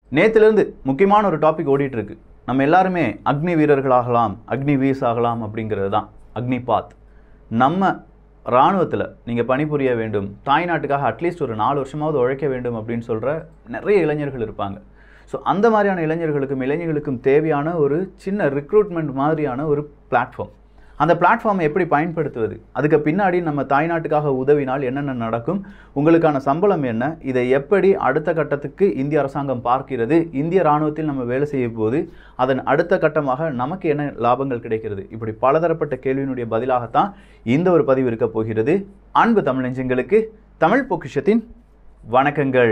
நேத்திலிருந்து முக்கியமான ஒரு டாபிக் ஓடிட்டு இருக்கு நம்ம எல்லாருமே அக்னி வீரர்களாகலாம் அக்னி வீஸ் ஆகலாம் அப்படிங்கிறது தான் அக்னி பாத் நம்ம இராணுவத்தில் நீங்கள் பணிபுரிய வேண்டும் தாய்நாட்டுக்காக அட்லீஸ்ட் ஒரு நாலு வருஷமாவது உழைக்க வேண்டும் அப்படின்னு சொல்கிற நிறைய இளைஞர்கள் இருப்பாங்க ஸோ அந்த மாதிரியான இளைஞர்களுக்கும் இளைஞர்களுக்கும் தேவையான ஒரு சின்ன ரிக்ரூட்மெண்ட் மாதிரியான ஒரு பிளாட்ஃபார்ம் அந்த பிளாட்ஃபார்மை எப்படி பயன்படுத்துவது அதுக்கு பின்னாடி நம்ம தாய்நாட்டுக்காக உதவினால் என்னென்ன நடக்கும் உங்களுக்கான சம்பளம் என்ன இதை எப்படி அடுத்த கட்டத்துக்கு இந்திய அரசாங்கம் பார்க்கிறது இந்திய இராணுவத்தில் நம்ம வேலை செய்யும் போது அதன் அடுத்த கட்டமாக நமக்கு என்ன லாபங்கள் கிடைக்கிறது இப்படி பலதரப்பட்ட கேள்வியினுடைய பதிலாகத்தான் இந்த ஒரு பதிவு இருக்க போகிறது அன்பு தமிழஞ்சங்களுக்கு தமிழ் பொக்கிஷத்தின் வணக்கங்கள்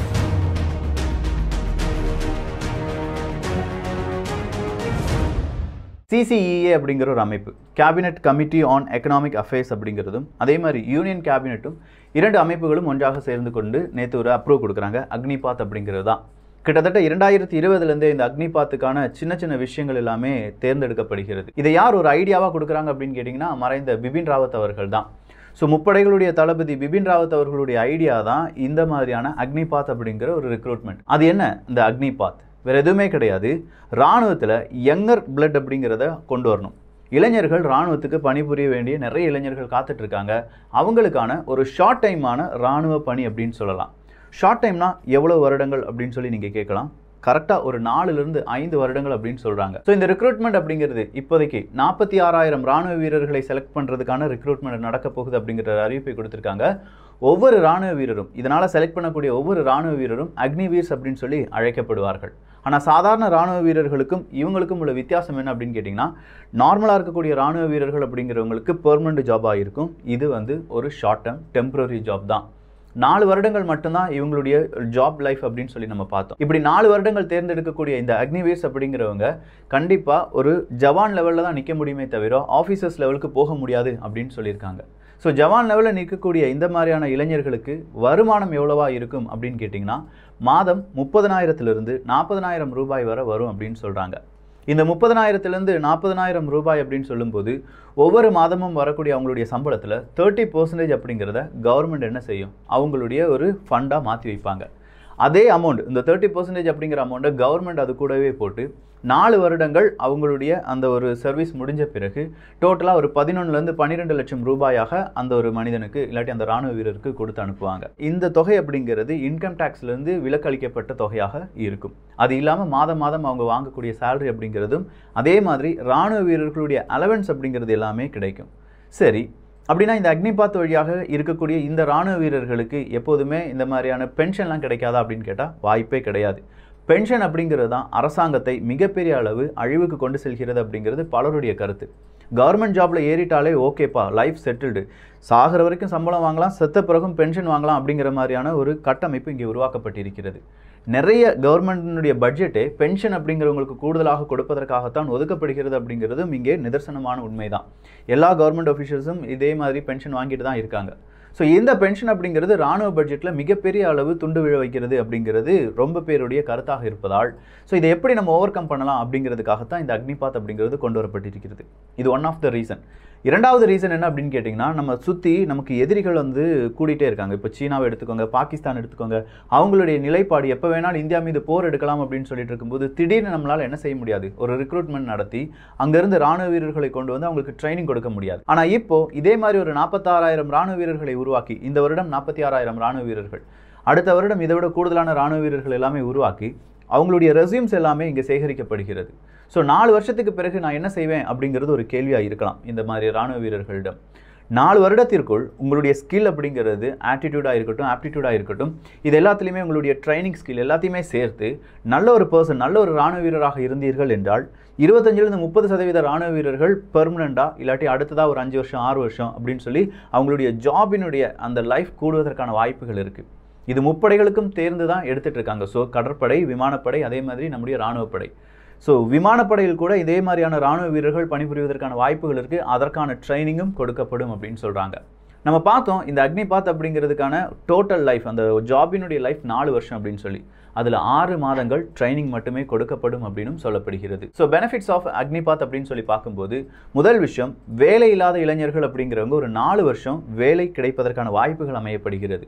சிசிஇஏ அப்படிங்கிற ஒரு அமைப்பு cabinet committee on economic affairs அப்படிங்கிறதும் அதே மாதிரி யூனியன் கேபினெட்டும் இரண்டு அமைப்புகளும் ஒன்றாக சேர்ந்து கொண்டு நேற்று ஒரு அப்ரூவ் கொடுக்குறாங்க அக்னிபாத் அப்படிங்கிறது தான் கிட்டத்தட்ட இரண்டாயிரத்தி இருபதுலேருந்தே இந்த அக்னிபாத்துக்கான சின்ன சின்ன விஷயங்கள் எல்லாமே தேர்ந்தெடுக்கப்படுகிறது இதை யார் ஒரு ஐடியாவாக கொடுக்குறாங்க அப்படின்னு கேட்டிங்கன்னா மறைந்த பிபின் ராவத் அவர்கள் தான் ஸோ முப்படைகளுடைய தளபதி பிபின் ராவத் அவர்களுடைய ஐடியா தான் இந்த மாதிரியான அக்னிபாத் அப்படிங்கிற ஒரு ரெக்ரூட்மெண்ட் அது என்ன இந்த அக்னிபாத் வேறு எதுவுமே கிடையாது இராணுவத்தில் யங்கர் பிளட் அப்படிங்கிறத கொண்டு வரணும் இளைஞர்கள் இராணுவத்துக்கு பணிபுரிய வேண்டிய நிறைய இளைஞர்கள் காத்துட்டு இருக்காங்க அவங்களுக்கான ஒரு ஷார்ட் டைமான இராணுவ பணி அப்படின்னு சொல்லலாம் ஷார்ட் டைம்னா எவ்வளோ வருடங்கள் அப்படின்னு சொல்லி நீங்கள் கேட்கலாம் கரெக்டாக ஒரு நாலுலேருந்து ஐந்து வருடங்கள் அப்படின்னு சொல்கிறாங்க ஸோ இந்த ரெக்ரூட்மெண்ட் அப்படிங்கிறது இப்போதைக்கு நாற்பத்தி ஆறாயிரம் ராணுவ வீரர்களை செலக்ட் பண்ணுறதுக்கான ரெக்ரூட்மெண்ட் நடக்க போகுது அப்படிங்கிற அறிவிப்பை கொடுத்துருக்காங்க ஒவ்வொரு ராணுவ வீரரும் இதனால் செலக்ட் பண்ணக்கூடிய ஒவ்வொரு ராணுவ வீரரும் அக்னிவீர்ஸ் அப்படின்னு சொல்லி அழைக்கப்படுவார்கள் ஆனால் சாதாரண ராணுவ வீரர்களுக்கும் இவங்களுக்கும் உள்ள வித்தியாசம் என்ன அப்படின்னு கேட்டிங்கன்னா நார்மலாக இருக்கக்கூடிய ராணுவ வீரர்கள் அப்படிங்கிறவங்களுக்கு பெர்மனண்ட் ஜாபாக இருக்கும் இது வந்து ஒரு ஷார்ட் டேர்ம் டெம்பரரி ஜாப் தான் நாலு வருடங்கள் மட்டும்தான் இவங்களுடைய ஜாப் லைஃப் அப்படின்னு சொல்லி நம்ம பார்த்தோம் இப்படி நாலு வருடங்கள் தேர்ந்தெடுக்கக்கூடிய இந்த அக்னிவேஸ் அப்படிங்கிறவங்க கண்டிப்பாக ஒரு ஜவான் லெவலில் தான் நிற்க முடியுமே தவிர ஆஃபீஸர்ஸ் லெவலுக்கு போக முடியாது அப்படின்னு சொல்லியிருக்காங்க ஸோ ஜவான் லெவலில் நிற்கக்கூடிய இந்த மாதிரியான இளைஞர்களுக்கு வருமானம் எவ்வளவா இருக்கும் அப்படின்னு கேட்டிங்கன்னா மாதம் முப்பதனாயிரத்திலிருந்து நாற்பதனாயிரம் ரூபாய் வரை வரும் அப்படின்னு சொல்கிறாங்க இந்த முப்பதனாயிரத்துலேருந்து நாற்பதனாயிரம் ரூபாய் அப்படின்னு சொல்லும்போது ஒவ்வொரு மாதமும் வரக்கூடிய அவங்களுடைய சம்பளத்தில் தேர்ட்டி பர்சன்டேஜ் அப்படிங்கிறத கவர்மெண்ட் என்ன செய்யும் அவங்களுடைய ஒரு ஃபண்டாக மாற்றி வைப்பாங்க அதே அமௌண்ட் இந்த தேர்ட்டி பர்சன்டேஜ் அப்படிங்கிற அமௌண்ட்டை கவர்மெண்ட் அது கூடவே போட்டு நாலு வருடங்கள் அவங்களுடைய அந்த ஒரு சர்வீஸ் முடிஞ்ச பிறகு டோட்டலாக ஒரு பதினொன்றுலேருந்து பன்னிரெண்டு லட்சம் ரூபாயாக அந்த ஒரு மனிதனுக்கு இல்லாட்டி அந்த ராணுவ வீரருக்கு கொடுத்து அனுப்புவாங்க இந்த தொகை அப்படிங்கிறது இன்கம் டேக்ஸ்லேருந்து விலக்களிக்கப்பட்ட தொகையாக இருக்கும் அது இல்லாமல் மாதம் மாதம் அவங்க வாங்கக்கூடிய சேலரி அப்படிங்கிறதும் அதே மாதிரி ராணுவ வீரர்களுடைய அலவன்ஸ் அப்படிங்கிறது எல்லாமே கிடைக்கும் சரி அப்படின்னா இந்த அக்னிபாத் வழியாக இருக்கக்கூடிய இந்த ராணுவ வீரர்களுக்கு எப்போதுமே இந்த மாதிரியான பென்ஷன்லாம் கிடைக்காதா அப்படின்னு கேட்டால் வாய்ப்பே கிடையாது பென்ஷன் அப்படிங்கிறது தான் அரசாங்கத்தை மிகப்பெரிய அளவு அழிவுக்கு கொண்டு செல்கிறது அப்படிங்கிறது பலருடைய கருத்து கவர்மெண்ட் ஜாப்ல ஏறிட்டாலே ஓகேப்பா லைஃப் செட்டில்டு சாகிற வரைக்கும் சம்பளம் வாங்கலாம் செத்த பிறகும் பென்ஷன் வாங்கலாம் அப்படிங்கிற மாதிரியான ஒரு கட்டமைப்பு இங்கே உருவாக்கப்பட்டிருக்கிறது நிறைய கவர்மெண்டினுடைய பட்ஜெட்டே பென்ஷன் அப்படிங்கிறவங்களுக்கு கூடுதலாக கொடுப்பதற்காகத்தான் ஒதுக்கப்படுகிறது அப்படிங்கிறதும் இங்கே நிதர்சனமான உண்மைதான் எல்லா கவர்மெண்ட் அஃபிஷியல்ஸும் இதே மாதிரி பென்ஷன் வாங்கிட்டு தான் இருக்காங்க ஸோ இந்த பென்ஷன் அப்படிங்கிறது ராணுவ பட்ஜெட்டில் மிகப்பெரிய அளவு துண்டு விழ வைக்கிறது அப்படிங்கிறது ரொம்ப பேருடைய கருத்தாக இருப்பதால் ஸோ இதை எப்படி நம்ம ஓவர் கம் பண்ணலாம் அப்படிங்கிறதுக்காகத்தான் இந்த அக்னிபாத் அப்படிங்கிறது கொண்டு வரப்பட்டிருக்கிறது இது ஒன் ஆஃப் த ரீசன் இரண்டாவது ரீசன் என்ன அப்படின்னு கேட்டிங்கன்னா நம்ம சுற்றி நமக்கு எதிரிகள் வந்து கூடிட்டே இருக்காங்க இப்போ சீனாவை எடுத்துக்கோங்க பாகிஸ்தான் எடுத்துக்கோங்க அவங்களுடைய நிலைப்பாடு எப்போ வேணாலும் இந்தியா மீது போர் எடுக்கலாம் அப்படின்னு சொல்லிட்டு இருக்கும்போது திடீர்னு நம்மளால் என்ன செய்ய முடியாது ஒரு ரெக்ரூட்மெண்ட் நடத்தி அங்கேருந்து ராணுவ வீரர்களை கொண்டு வந்து அவங்களுக்கு ட்ரைனிங் கொடுக்க முடியாது ஆனால் இப்போ இதே மாதிரி ஒரு நாற்பத்தாறாயிரம் ராணுவ வீரர்களை உருவாக்கி இந்த வருடம் நாற்பத்தி ஆறாயிரம் ராணுவ வீரர்கள் அடுத்த வருடம் இதை விட கூடுதலான ராணுவ வீரர்கள் எல்லாமே உருவாக்கி அவங்களுடைய ரெசியூம்ஸ் எல்லாமே இங்கே சேகரிக்கப்படுகிறது ஸோ நாலு வருஷத்துக்கு பிறகு நான் என்ன செய்வேன் அப்படிங்கிறது ஒரு கேள்வியாக இருக்கலாம் இந்த மாதிரி ராணுவ வீரர்களிடம் நாலு வருடத்திற்குள் உங்களுடைய ஸ்கில் அப்படிங்கிறது ஆட்டிடியூடாக இருக்கட்டும் ஆப்டிடியூடாக இருக்கட்டும் இது எல்லாத்துலேயுமே உங்களுடைய ட்ரைனிங் ஸ்கில் எல்லாத்தையுமே சேர்த்து நல்ல ஒரு பர்சன் நல்ல ஒரு ராணுவ வீரராக இருந்தீர்கள் என்றால் இருபத்தஞ்சிலிருந்து முப்பது சதவீத ராணுவ வீரர்கள் பெர்மனண்ட்டாக இல்லாட்டி அடுத்ததாக ஒரு அஞ்சு வருஷம் ஆறு வருஷம் அப்படின்னு சொல்லி அவங்களுடைய ஜாபினுடைய அந்த லைஃப் கூடுவதற்கான வாய்ப்புகள் இருக்குது இது முப்படைகளுக்கும் தேர்ந்து தான் எடுத்துகிட்டு இருக்காங்க ஸோ கடற்படை விமானப்படை அதே மாதிரி நம்முடைய இராணுவப்படை ஸோ விமானப்படையில் கூட இதே மாதிரியான ராணுவ வீரர்கள் பணிபுரிவதற்கான வாய்ப்புகள் இருக்குது அதற்கான ட்ரைனிங்கும் கொடுக்கப்படும் அப்படின்னு சொல்கிறாங்க நம்ம பார்த்தோம் இந்த அக்னிபாத் அப்படிங்கிறதுக்கான டோட்டல் லைஃப் அந்த ஜாபினுடைய லைஃப் நாலு வருஷம் அப்படின்னு சொல்லி அதில் ஆறு மாதங்கள் ட்ரைனிங் மட்டுமே கொடுக்கப்படும் அப்படின்னும் சொல்லப்படுகிறது ஸோ பெனிஃபிட்ஸ் ஆஃப் அக்னிபாத் அப்படின்னு சொல்லி பார்க்கும்போது முதல் விஷயம் வேலை இல்லாத இளைஞர்கள் அப்படிங்கிறவங்க ஒரு நாலு வருஷம் வேலை கிடைப்பதற்கான வாய்ப்புகள் அமையப்படுகிறது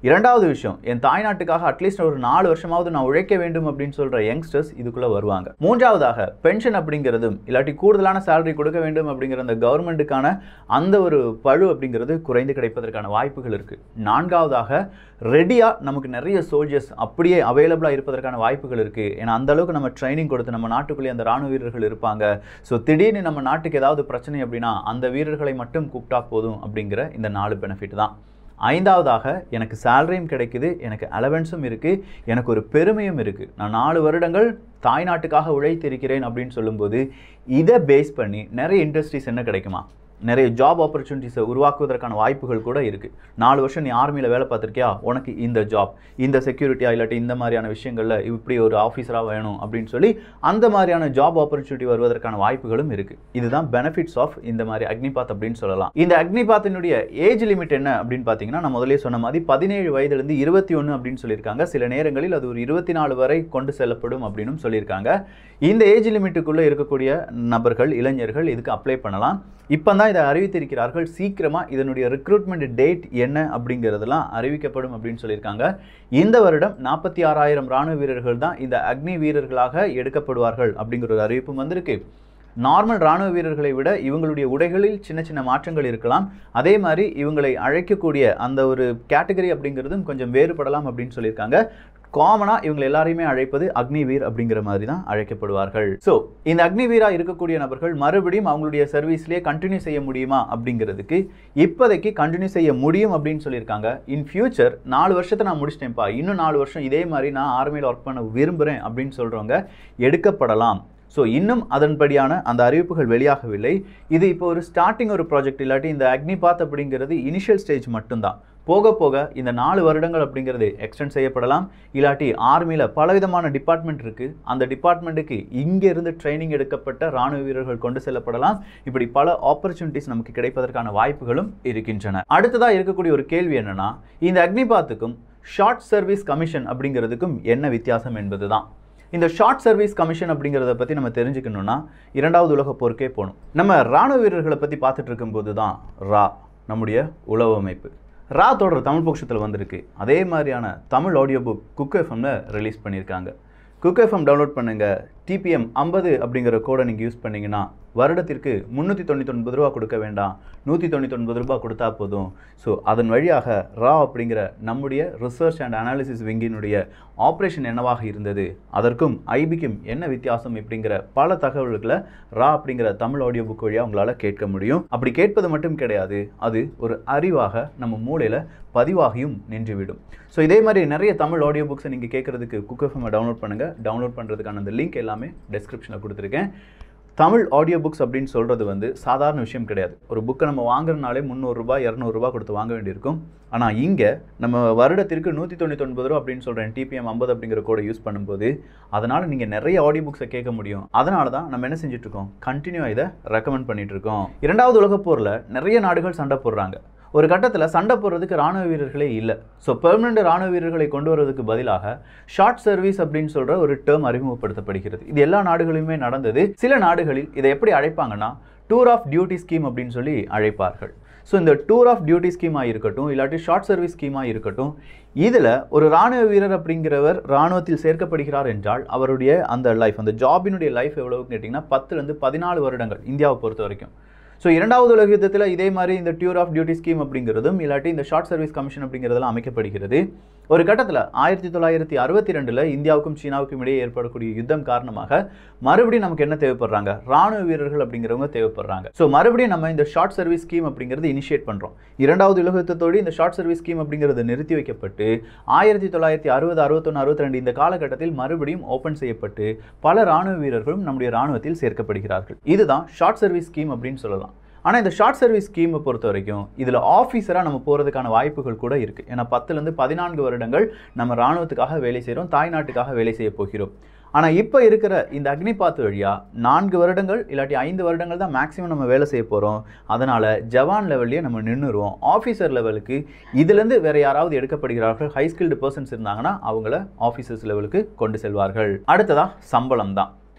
இரண்டாவது விஷயம் என் தாய்நாட்டுக்காக அட்லீஸ்ட் ஒரு நாலு வருஷமாவது நான் உழைக்க வேண்டும் அப்படின்னு சொல்ற யங்ஸ்டர்ஸ் இதுக்குள்ள வருவாங்க மூன்றாவதாக பென்ஷன் அப்படிங்கிறதும் இல்லாட்டி கூடுதலான சேலரி கொடுக்க வேண்டும் அப்படிங்கிற அந்த கவர்மெண்ட்டுக்கான அந்த ஒரு பழு அப்படிங்கிறது குறைந்து கிடைப்பதற்கான வாய்ப்புகள் இருக்கு நான்காவதாக ரெடியா நமக்கு நிறைய சோல்ஜர்ஸ் அப்படியே அவைலபிளாக இருப்பதற்கான வாய்ப்புகள் இருக்கு ஏன்னா அந்த அளவுக்கு நம்ம ட்ரைனிங் கொடுத்து நம்ம நாட்டுக்குள்ளே அந்த ராணுவ வீரர்கள் இருப்பாங்க ஸோ திடீர்னு நம்ம நாட்டுக்கு ஏதாவது பிரச்சனை அப்படின்னா அந்த வீரர்களை மட்டும் கூப்பிட்டா போதும் அப்படிங்கிற இந்த நாலு பெனிஃபிட் தான் ஐந்தாவதாக எனக்கு சேலரியும் கிடைக்குது எனக்கு அலவன்ஸும் இருக்குது எனக்கு ஒரு பெருமையும் இருக்குது நான் நாலு வருடங்கள் தாய்நாட்டுக்காக உழைத்திருக்கிறேன் அப்படின்னு சொல்லும்போது இதை பேஸ் பண்ணி நிறைய இண்டஸ்ட்ரீஸ் என்ன கிடைக்குமா நிறைய ஜாப் ஆப்பர்ச்சுனிட்டிஸை உருவாக்குவதற்கான வாய்ப்புகள் கூட இருக்குது நாலு வருஷம் நீ ஆர்மியில் வேலை பார்த்துருக்கியா உனக்கு இந்த ஜாப் இந்த செக்யூரிட்டியா இல்லாட்டி இந்த மாதிரியான விஷயங்களில் இப்படி ஒரு ஆஃபீஸராக வேணும் அப்படின்னு சொல்லி அந்த மாதிரியான ஜாப் ஆப்பர்ச்சுனிட்டி வருவதற்கான வாய்ப்புகளும் இருக்குது இதுதான் பெனிஃபிட்ஸ் ஆஃப் இந்த மாதிரி அக்னிபாத் அப்படின்னு சொல்லலாம் இந்த அக்னிபாத்தினுடைய ஏஜ் லிமிட் என்ன அப்படின்னு பார்த்தீங்கன்னா நான் முதலே சொன்ன மாதிரி பதினேழு வயதுலேருந்து இருபத்தி ஒன்று அப்படின்னு சொல்லியிருக்காங்க சில நேரங்களில் அது ஒரு இருபத்தி நாலு வரை கொண்டு செல்லப்படும் அப்படின்னு சொல்லியிருக்காங்க இந்த ஏஜ் லிமிட்டுக்குள்ளே இருக்கக்கூடிய நபர்கள் இளைஞர்கள் இதுக்கு அப்ளை பண்ணலாம் இப்போ தான் இதை அறிவித்திருக்கிறார்கள் சீக்கிரமாக இதனுடைய ரெக்ரூட்மெண்ட் டேட் என்ன அப்படிங்கிறதெல்லாம் அறிவிக்கப்படும் அப்படின்னு சொல்லியிருக்காங்க இந்த வருடம் நாற்பத்தி ஆறாயிரம் ராணுவ வீரர்கள் தான் இந்த அக்னி வீரர்களாக எடுக்கப்படுவார்கள் அப்படிங்கிற ஒரு அறிவிப்பும் வந்திருக்கு நார்மல் ராணுவ வீரர்களை விட இவங்களுடைய உடைகளில் சின்ன சின்ன மாற்றங்கள் இருக்கலாம் அதே மாதிரி இவங்களை அழைக்கக்கூடிய அந்த ஒரு கேட்டகரி அப்படிங்கிறதும் கொஞ்சம் வேறுபடலாம் அப்படின்னு சொல்லியிருக்காங்க காமனாக இவங்க எல்லாரையுமே அழைப்பது அக்னிவீர் அப்படிங்கிற மாதிரி தான் அழைக்கப்படுவார்கள் ஸோ இந்த அக்னிவீரா இருக்கக்கூடிய நபர்கள் மறுபடியும் அவங்களுடைய சர்வீஸ்லேயே கண்டினியூ செய்ய முடியுமா அப்படிங்கிறதுக்கு இப்போதைக்கு கண்டினியூ செய்ய முடியும் அப்படின்னு சொல்லியிருக்காங்க இன் ஃபியூச்சர் நாலு வருஷத்தை நான் முடிச்சிட்டேன்ப்பா இன்னும் நாலு வருஷம் இதே மாதிரி நான் ஆர்மியில் ஒர்க் பண்ண விரும்புகிறேன் அப்படின்னு சொல்கிறவங்க எடுக்கப்படலாம் ஸோ இன்னும் அதன்படியான அந்த அறிவிப்புகள் வெளியாகவில்லை இது இப்போ ஒரு ஸ்டார்டிங் ஒரு ப்ராஜெக்ட் இல்லாட்டி இந்த அக்னிபாத் அப்படிங்கிறது இனிஷியல் ஸ்டேஜ் மட்டும்தான் போக போக இந்த நாலு வருடங்கள் அப்படிங்கிறது எக்ஸ்டெண்ட் செய்யப்படலாம் இல்லாட்டி ஆர்மியில் பலவிதமான டிபார்ட்மெண்ட் இருக்குது அந்த டிபார்ட்மெண்ட்டுக்கு இருந்து ட்ரைனிங் எடுக்கப்பட்ட ராணுவ வீரர்கள் கொண்டு செல்லப்படலாம் இப்படி பல ஆப்பர்ச்சுனிட்டிஸ் நமக்கு கிடைப்பதற்கான வாய்ப்புகளும் இருக்கின்றன அடுத்ததாக இருக்கக்கூடிய ஒரு கேள்வி என்னன்னா இந்த அக்னிபாத்துக்கும் ஷார்ட் சர்வீஸ் கமிஷன் அப்படிங்கிறதுக்கும் என்ன வித்தியாசம் என்பது தான் இந்த ஷார்ட் சர்வீஸ் கமிஷன் அப்படிங்கிறத பற்றி நம்ம தெரிஞ்சுக்கணும்னா இரண்டாவது உலக போருக்கே போகணும் நம்ம ராணுவ வீரர்களை பற்றி பார்த்துட்டு இருக்கும்போது தான் ரா நம்முடைய உளவு அமைப்பு ரா தொடர் தமிழ் பட்சத்தில் வந்திருக்கு அதே மாதிரியான தமிழ் ஆடியோ புக் குக் எஃப்எம்ல ரிலீஸ் பண்ணியிருக்காங்க குக் எஃப்எம் டவுன்லோட் பண்ணுங்கள் டிபிஎம் ஐம்பது அப்படிங்கிற கோடை நீங்கள் யூஸ் பண்ணீங்கன்னா வருடத்திற்கு முந்நூற்றி தொண்ணூற்றி ஒன்பது ரூபா கொடுக்க வேண்டாம் நூற்றி தொண்ணூற்றி ஒன்பது ரூபா கொடுத்தா போதும் ஸோ அதன் வழியாக ரா அப்படிங்கிற நம்முடைய ரிசர்ச் அண்ட் அனாலிசிஸ் விங்கினுடைய ஆப்ரேஷன் என்னவாக இருந்தது அதற்கும் ஐபிக்கும் என்ன வித்தியாசம் இப்படிங்கிற பல தகவல்களை ரா அப்படிங்கிற தமிழ் ஆடியோ புக் வழியாக உங்களால் கேட்க முடியும் அப்படி கேட்பது மட்டும் கிடையாது அது ஒரு அறிவாக நம்ம மூளையில் பதிவாகியும் நின்றுவிடும் ஸோ இதே மாதிரி நிறைய தமிழ் ஆடியோ புக்ஸை நீங்கள் கேட்குறதுக்கு குக் எஃப்எம் டவுன்லோட் பண்ணுங்கள் டவுன்லோட் பண்ணுறதுக்கான அந்த லிங்க் எல்லாமே டெஸ்கிரிப்ஷனில் கொடுத்துருக்கேன் தமிழ் ஆடியோ புக்ஸ் அப்படின்னு சொல்கிறது வந்து சாதாரண விஷயம் கிடையாது ஒரு புக்கை நம்ம வாங்குறதுனாலே முந்நூறுரூபா இரநூறுபா கொடுத்து வாங்க வேண்டியிருக்கும் ஆனால் இங்கே நம்ம வருடத்திற்கு நூற்றி தொண்ணூற்றி ஒன்பது ரூபா அப்படின்னு சொல்கிறேன் டிபிஎம் ஐம்பது அப்படிங்கிற கோடை யூஸ் பண்ணும்போது அதனால் நீங்கள் நிறைய ஆடியோ புக்ஸை கேட்க முடியும் அதனால தான் நம்ம என்ன செஞ்சுட்டு இருக்கோம் கண்டினியூ இதை ரெக்கமெண்ட் பண்ணிட்டு இருக்கோம் இரண்டாவது உலகப் போரில் நிறைய நாடுகள் சண்டை போடுறாங்க ஒரு கட்டத்தில் சண்டை போடுறதுக்கு ராணுவ வீரர்களே இல்லை ஸோ பெர்மனண்ட் ராணுவ வீரர்களை கொண்டு வருவதற்கு பதிலாக ஷார்ட் சர்வீஸ் அப்படின்னு சொல்கிற ஒரு டேர்ம் அறிமுகப்படுத்தப்படுகிறது இது எல்லா நாடுகளிலுமே நடந்தது சில நாடுகளில் இதை எப்படி அழைப்பாங்கன்னா டூர் ஆஃப் டியூட்டி ஸ்கீம் அப்படின்னு சொல்லி அழைப்பார்கள் ஸோ இந்த டூர் ஆஃப் டியூட்டி ஸ்கீமாக இருக்கட்டும் இல்லாட்டி ஷார்ட் சர்வீஸ் ஸ்கீமாக இருக்கட்டும் இதில் ஒரு ராணுவ வீரர் அப்படிங்கிறவர் ராணுவத்தில் சேர்க்கப்படுகிறார் என்றால் அவருடைய அந்த லைஃப் அந்த ஜாபினுடைய லைஃப் எவ்வளவுன்னு கேட்டிங்கன்னா பத்துலேருந்து பதினாலு வருடங்கள் இந்தியாவை பொறுத்த வரைக்கும் ஸோ இரண்டாவது உலக யுத்தத்தில் இதே மாதிரி இந்த டியூர் ஆஃப் டியூட்டி ஸ்கீம் அப்படிங்கிறதும் இல்லாட்டி இந்த ஷார்ட் சர்வீஸ் கமிஷன் அப்படிங்கிறதெல்லாம் அமைக்கப்படுகிறது ஒரு கட்டத்தில் ஆயிரத்தி தொள்ளாயிரத்தி அறுபத்தி ரெண்டில் இந்தியாவுக்கும் சீனாவுக்கும் இடையே ஏற்படக்கூடிய யுத்தம் காரணமாக மறுபடியும் நமக்கு என்ன தேவைப்படுறாங்க ராணுவ வீரர்கள் அப்படிங்கிறவங்க தேவைப்படுறாங்க ஸோ மறுபடியும் நம்ம இந்த ஷார்ட் சர்வீஸ் ஸ்கீம் அப்படிங்கிறது இனிஷியேட் பண்ணுறோம் இரண்டாவது உலக யுத்தத்தோடு இந்த ஷார்ட் சர்வீஸ் ஸ்கீம் அப்படிங்கிறது நிறுத்தி வைக்கப்பட்டு ஆயிரத்தி தொள்ளாயிரத்தி அறுபது அறுபத்தொன்று அறுபத்தி ரெண்டு இந்த காலகட்டத்தில் மறுபடியும் ஓப்பன் செய்யப்பட்டு பல ராணுவ வீரர்களும் நம்முடைய ராணுவத்தில் சேர்க்கப்படுகிறார்கள் இதுதான் ஷார்ட் சர்வீஸ் ஸ்கீம் அப்படின்னு சொல்லலாம் ஆனால் இந்த ஷார்ட் சர்வீஸ் ஸ்கீமை பொறுத்த வரைக்கும் இதில் ஆஃபீஸராக நம்ம போகிறதுக்கான வாய்ப்புகள் கூட இருக்குது ஏன்னா பத்துலேருந்து பதினான்கு வருடங்கள் நம்ம ராணுவத்துக்காக வேலை செய்கிறோம் தாய்நாட்டுக்காக வேலை செய்ய போகிறோம் ஆனால் இப்போ இருக்கிற இந்த அக்னிபாத் வழியாக நான்கு வருடங்கள் இல்லாட்டி ஐந்து வருடங்கள் தான் மேக்ஸிமம் நம்ம வேலை செய்ய போகிறோம் அதனால் ஜவான் லெவல்லையே நம்ம நின்றுருவோம் ஆஃபீஸர் லெவலுக்கு இதுலேருந்து வேறு யாராவது எடுக்கப்படுகிறார்கள் ஹை ஸ்கில்டு பர்சன்ஸ் இருந்தாங்கன்னா அவங்கள ஆஃபீஸர்ஸ் லெவலுக்கு கொண்டு செல்வார்கள் அடுத்ததாக சம்பளம் தான்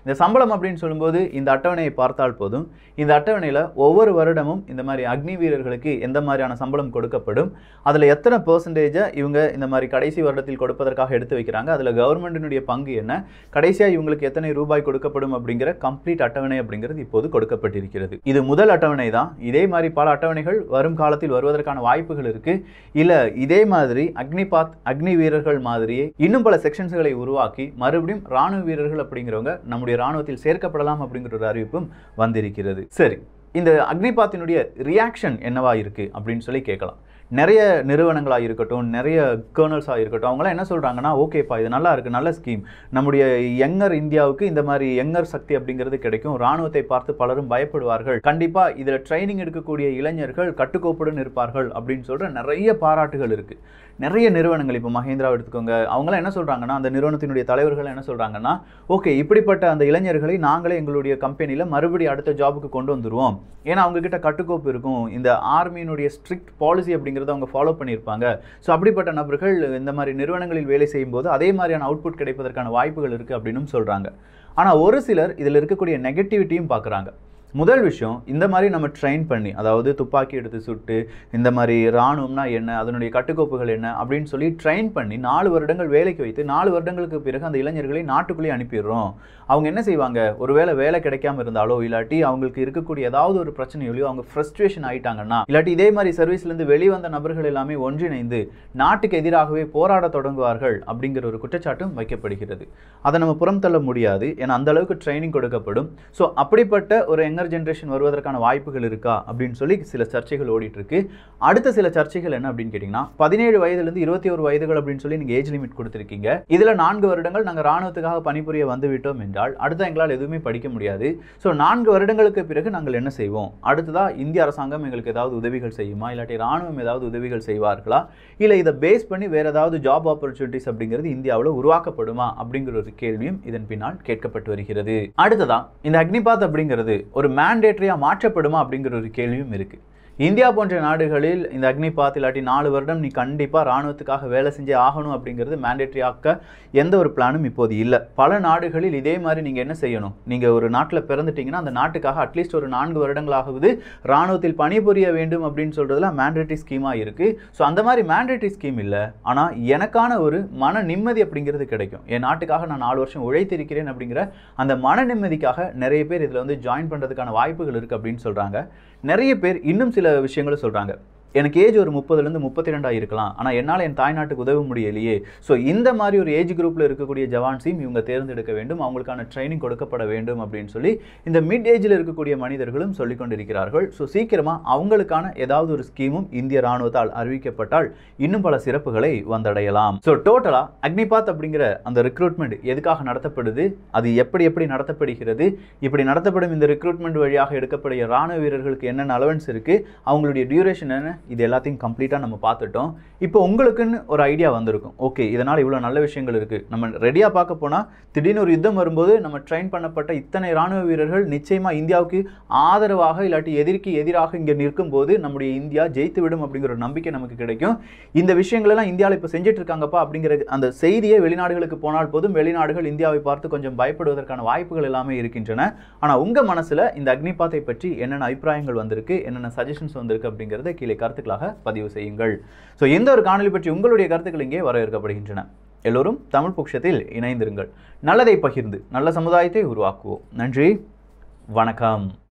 இந்த சம்பளம் அப்படின்னு சொல்லும்போது இந்த அட்டவணையை பார்த்தால் போதும் இந்த அட்டவணையில் ஒவ்வொரு வருடமும் இந்த மாதிரி அக்னி வீரர்களுக்கு எந்த மாதிரியான சம்பளம் கொடுக்கப்படும் அதில் எத்தனை பெர்சன்டேஜை இவங்க இந்த மாதிரி கடைசி வருடத்தில் கொடுப்பதற்காக எடுத்து வைக்கிறாங்க அதில் கவர்மெண்டினுடைய பங்கு என்ன கடைசியாக இவங்களுக்கு எத்தனை ரூபாய் கொடுக்கப்படும் அப்படிங்கிற கம்ப்ளீட் அட்டவணை அப்படிங்கிறது இப்போது கொடுக்கப்பட்டிருக்கிறது இது முதல் அட்டவணை தான் இதே மாதிரி பல அட்டவணைகள் வரும் காலத்தில் வருவதற்கான வாய்ப்புகள் இருக்கு இல்லை இதே மாதிரி அக்னிபாத் அக்னி வீரர்கள் மாதிரியே இன்னும் பல செக்ஷன்ஸ்களை உருவாக்கி மறுபடியும் ராணுவ வீரர்கள் அப்படிங்கிறவங்க நம்முடைய ராணுவத்தில் சேர்க்கப்படலாம் அப்படிங்கிற ஒரு அறிவிப்பும் வந்திருக்கிறது சரி இந்த அக்னிபாத்தினுடைய ரியாக்ஷன் என்னவா இருக்கு அப்படின்னு சொல்லி கேட்கலாம் நிறைய நிறுவனங்களாக இருக்கட்டும் நிறைய கேர்னல்ஸாக இருக்கட்டும் அவங்களாம் என்ன சொல்கிறாங்கன்னா ஓகேப்பா இது நல்லா இருக்குது நல்ல ஸ்கீம் நம்முடைய யங்கர் இந்தியாவுக்கு இந்த மாதிரி யங்கர் சக்தி அப்படிங்கிறது கிடைக்கும் ராணுவத்தை பார்த்து பலரும் பயப்படுவார்கள் கண்டிப்பாக இதில் ட்ரைனிங் எடுக்கக்கூடிய இளைஞர்கள் கட்டுக்கோப்புடன் இருப்பார்கள் அப்படின்னு சொல்கிற நிறைய பாராட்டுகள் இருக்குது நிறைய நிறுவனங்கள் இப்போ மஹேந்திரா எடுத்துக்கோங்க அவங்களாம் என்ன சொல்கிறாங்கன்னா அந்த நிறுவனத்தினுடைய தலைவர்கள் என்ன சொல்கிறாங்கன்னா ஓகே இப்படிப்பட்ட அந்த இளைஞர்களை நாங்களே எங்களுடைய கம்பெனியில் மறுபடியும் அடுத்த ஜாபுக்கு கொண்டு வந்துருவோம் ஏன்னா அவங்கக்கிட்ட கட்டுக்கோப்பு இருக்கும் இந்த ஆர்மியினுடைய ஸ்ட்ரிக்ட் பாலிசி அப்படிங்கிறத அவங்க ஃபாலோ பண்ணியிருப்பாங்க ஸோ அப்படிப்பட்ட நபர்கள் இந்த மாதிரி நிறுவனங்களில் வேலை செய்யும்போது அதே மாதிரியான அவுட்புட் கிடைப்பதற்கான வாய்ப்புகள் இருக்குது அப்படின்னும் சொல்கிறாங்க ஆனால் ஒரு சிலர் இதில் இருக்கக்கூடிய நெகட்டிவிட்டியும் பார்க்குறாங்க முதல் விஷயம் இந்த மாதிரி நம்ம ட்ரெயின் பண்ணி அதாவது துப்பாக்கி எடுத்து சுட்டு இந்த மாதிரி இராணுவம்னா என்ன அதனுடைய கட்டுக்கோப்புகள் என்ன அப்படின்னு சொல்லி ட்ரெயின் பண்ணி நாலு வருடங்கள் வேலைக்கு வைத்து நாலு வருடங்களுக்கு பிறகு அந்த இளைஞர்களை நாட்டுக்குள்ளேயே அனுப்பிடுறோம் அவங்க என்ன செய்வாங்க ஒருவேளை வேலை கிடைக்காம இருந்தாலோ இல்லாட்டி அவங்களுக்கு இருக்கக்கூடிய ஏதாவது ஒரு பிரச்சனையிலையோ அவங்க ஃப்ரஸ்ட்ரேஷன் ஆயிட்டாங்கன்னா இல்லாட்டி இதே மாதிரி சர்வீஸ்லேருந்து வெளிவந்த நபர்கள் எல்லாமே ஒன்றிணைந்து நாட்டுக்கு எதிராகவே போராட தொடங்குவார்கள் அப்படிங்கிற ஒரு குற்றச்சாட்டும் வைக்கப்படுகிறது அதை நம்ம புறம் தள்ள முடியாது ஏன்னா அந்த அளவுக்கு ட்ரைனிங் கொடுக்கப்படும் ஸோ அப்படிப்பட்ட ஒரு யங்கர் ஜென்ரேஷன் வருவதற்கான வாய்ப்புகள் இருக்கா அப்படின்னு சொல்லி சில சர்ச்சைகள் ஓடிட்டு இருக்கு அடுத்த சில சர்ச்சைகள் என்ன அப்படின்னு கேட்டிங்கன்னா பதினேழு வயதுலேருந்து இருபத்தி ஒரு வயதுகள் அப்படின்னு சொல்லி நீங்கள் ஏஜ் லிமிட் கொடுத்துருக்கீங்க இதில் நான்கு வருடங்கள் நாங்கள் ராணுவத்துக்காக பணிபுரிய வந்துவிட்டோம் என்றால் அடுத்த எங்களால் எதுவுமே படிக்க முடியாது ஸோ நான்கு வருடங்களுக்கு பிறகு நாங்கள் என்ன செய்வோம் அடுத்ததாக இந்திய அரசாங்கம் எங்களுக்கு ஏதாவது உதவிகள் செய்யுமா இல்லாட்டி ராணுவம் ஏதாவது உதவிகள் செய்வார்களா இல்லை இதை பேஸ் பண்ணி வேறு ஏதாவது ஜாப் ஆப்பர்ச்சுனிட்டிஸ் அப்படிங்கிறது இந்தியாவில் உருவாக்கப்படுமா அப்படிங்கிற ஒரு கேள்வியும் இதன் பின்னால் கேட்கப்பட்டு வருகிறது அடுத்ததா இந்த அக்னிபாத் அப்படிங்கிறது ஒரு மேண்டேட்டரியாக மாற்றப்படுமா அப்படிங்கிற ஒரு கேள்வியும் இருக்குது இந்தியா போன்ற நாடுகளில் இந்த அக்னிபாத் இல்லாட்டி நாலு வருடம் நீ கண்டிப்பாக ராணுவத்துக்காக வேலை செஞ்சே ஆகணும் அப்படிங்கிறது மேண்டேட்டரி ஆக்க எந்த ஒரு பிளானும் இப்போது இல்லை பல நாடுகளில் இதே மாதிரி நீங்கள் என்ன செய்யணும் நீங்கள் ஒரு நாட்டில் பிறந்துட்டீங்கன்னா அந்த நாட்டுக்காக அட்லீஸ்ட் ஒரு நான்கு வருடங்களாவது ராணுவத்தில் பணிபுரிய வேண்டும் அப்படின்னு சொல்கிறதுல மேண்டேட்டரி ஸ்கீமாக இருக்குது ஸோ அந்த மாதிரி மேண்டேட்டரி ஸ்கீம் இல்லை ஆனால் எனக்கான ஒரு மன நிம்மதி அப்படிங்கிறது கிடைக்கும் என் நாட்டுக்காக நான் நாலு வருஷம் உழைத்திருக்கிறேன் அப்படிங்கிற அந்த மன நிம்மதிக்காக நிறைய பேர் இதில் வந்து ஜாயின் பண்ணுறதுக்கான வாய்ப்புகள் இருக்குது அப்படின்னு சொல்கிறாங்க நிறைய பேர் இன்னும் சில விஷயங்களும் சொல்கிறாங்க எனக்கு ஏஜ் ஒரு முப்பதுலேருந்து முப்பத்தி ரெண்டாக இருக்கலாம் ஆனால் என்னால் என் தாய்நாட்டுக்கு உதவ முடியலையே ஸோ இந்த மாதிரி ஒரு ஏஜ் குரூப்பில் இருக்கக்கூடிய ஜவான்ஸையும் இவங்க தேர்ந்தெடுக்க வேண்டும் அவங்களுக்கான ட்ரைனிங் கொடுக்கப்பட வேண்டும் அப்படின்னு சொல்லி இந்த மிட் ஏஜில் இருக்கக்கூடிய மனிதர்களும் சொல்லிக் கொண்டிருக்கிறார்கள் ஸோ சீக்கிரமாக அவங்களுக்கான ஏதாவது ஒரு ஸ்கீமும் இந்திய ராணுவத்தால் அறிவிக்கப்பட்டால் இன்னும் பல சிறப்புகளை வந்தடையலாம் ஸோ டோட்டலாக அக்னிபாத் அப்படிங்கிற அந்த ரெக்ரூட்மெண்ட் எதுக்காக நடத்தப்படுது அது எப்படி எப்படி நடத்தப்படுகிறது இப்படி நடத்தப்படும் இந்த ரெக்ரூட்மெண்ட் வழியாக எடுக்கக்கூடிய ராணுவ வீரர்களுக்கு என்னென்ன அலவன்ஸ் இருக்குது அவங்களுடைய டியூரேஷன் என்ன இது எல்லாத்தையும் கம்ப்ளீட்டாக நம்ம பார்த்துட்டோம் இப்போ உங்களுக்குன்னு ஒரு ஐடியா வந்திருக்கும் ஓகே இதனால் இவ்வளோ நல்ல விஷயங்கள் இருக்குது நம்ம ரெடியாக பார்க்க போனால் திடீர்னு ஒரு யுத்தம் வரும்போது நம்ம ட்ரெயின் பண்ணப்பட்ட இத்தனை ராணுவ வீரர்கள் நிச்சயமாக இந்தியாவுக்கு ஆதரவாக இல்லாட்டி எதிர்க்கு எதிராக இங்கே நிற்கும்போது நம்முடைய இந்தியா ஜெயித்து விடும் அப்படிங்கிற ஒரு நம்பிக்கை நமக்கு கிடைக்கும் இந்த விஷயங்களெல்லாம் இந்தியாவில் இப்போ செஞ்சுட்டு இருக்காங்கப்பா அப்படிங்கிற அந்த செய்தியை வெளிநாடுகளுக்கு போனால் போதும் வெளிநாடுகள் இந்தியாவை பார்த்து கொஞ்சம் பயப்படுவதற்கான வாய்ப்புகள் எல்லாமே இருக்கின்றன ஆனால் உங்கள் மனசில் இந்த அக்னிபாத்தை பற்றி என்னென்ன அபிப்பிராயங்கள் வந்திருக்கு என்னென்ன சஜஷன்ஸ் வந்திருக்கு அப்படிங்கிறத கீழே கருத்துக்களாக பதிவு செய்யுங்கள் ஸோ எந்த ஒரு காணொலி பற்றி உங்களுடைய கருத்துக்கள் இங்கே வரவேற்கப்படுகின்றன எல்லோரும் தமிழ் பட்சத்தில் இணைந்திருங்கள் நல்லதை பகிர்ந்து நல்ல சமுதாயத்தை உருவாக்குவோம் நன்றி வணக்கம்